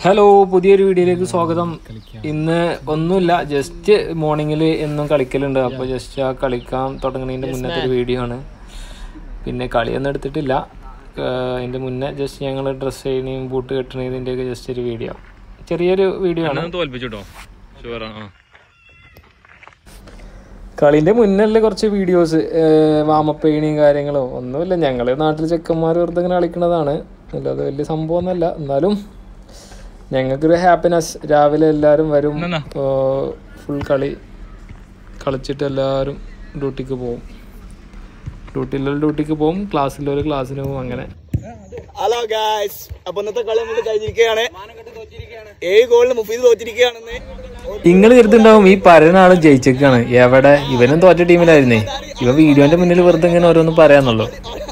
Hello പുതിയൊരു വീഡിയോയിലേക്ക് സ്വാഗതം ഇന്ന് ഒന്നുമില്ല ജസ്റ്റ് മോർണിംഗിൽ എന്നും കളിക്കലുണ്ട് അപ്പോൾ ജസ്റ്റ് ആ കളിക്കാൻ തുടങ്ങുന്നതിൻ്റെ മുന്നത്തെ ഒരു വീഡിയോ ആണ് പിന്നെ കളിയൊന്നും എടുത്തിട്ടില്ല ആഹ് അതിൻ്റെ മുന്നേ ജസ്റ്റ് ഞങ്ങൾ ഡ്രസ്സ് ചെയ്യണേയും ബൂട്ട് കെട്ടണതിൻ്റെയൊക്കെ ജസ്റ്റ് ഒരു വീഡിയോ ചെറിയൊരു വീഡിയോ ആണ് തോൽപ്പിച്ചിട്ടോ ഷുവറാണ് ആ കളിന്റെ മുന്നല്ലേ കുറച്ച് വീഡിയോസ് വാമപ്പ് ചെയ്യണയും കാര്യങ്ങളോ ഒന്നുമില്ല ഞങ്ങൾ നാട്ടിൽ ചെക്കന്മാർ വെറുതെ ഇങ്ങനെ കളിക്കുന്നതാണ് അല്ലാതെ വലിയ സംഭവമൊന്നുമല്ല എന്നാലും ഞങ്ങൾക്കൊരു ഹാപ്പിനെസ് രാവിലെ എല്ലാവരും വരും എന്നാ? ഫുൾ കളി കളിച്ചിട്ട് എല്ലാവരും ഡ്യൂട്ടിക്ക് പോകും ഡ്യൂട്ടിയിലുള്ള ഡ്യൂട്ടിക്ക് പോകും ക്ലാസ്സിലൊരു ക്ലാസ്സിന് പോകും അങ്ങനെ ഹലോ ഗായ്സ് അപ്പൊ ഇന്നത്തെ കളി നമ്മൾ കഴിഞ്ഞിരിക്കുകയാണ് ഏഴ് ഗോളിന് മുഫീദ് തോറ്റിരിക്കുകയാണെന്ന് നിങ്ങൾ കരുതുണ്ടാവും ഈ പരനാളും ജയിച്ചേക്കാണ് എവിടെ ഇവനും തോറ്റ ടീമിലായിരുന്നേ ഇവ വീഡിയോന്റെ മുന്നിൽ വെറുതെ ഇങ്ങനെ ഓരോന്ന് പറയാന്നുള്ളൂ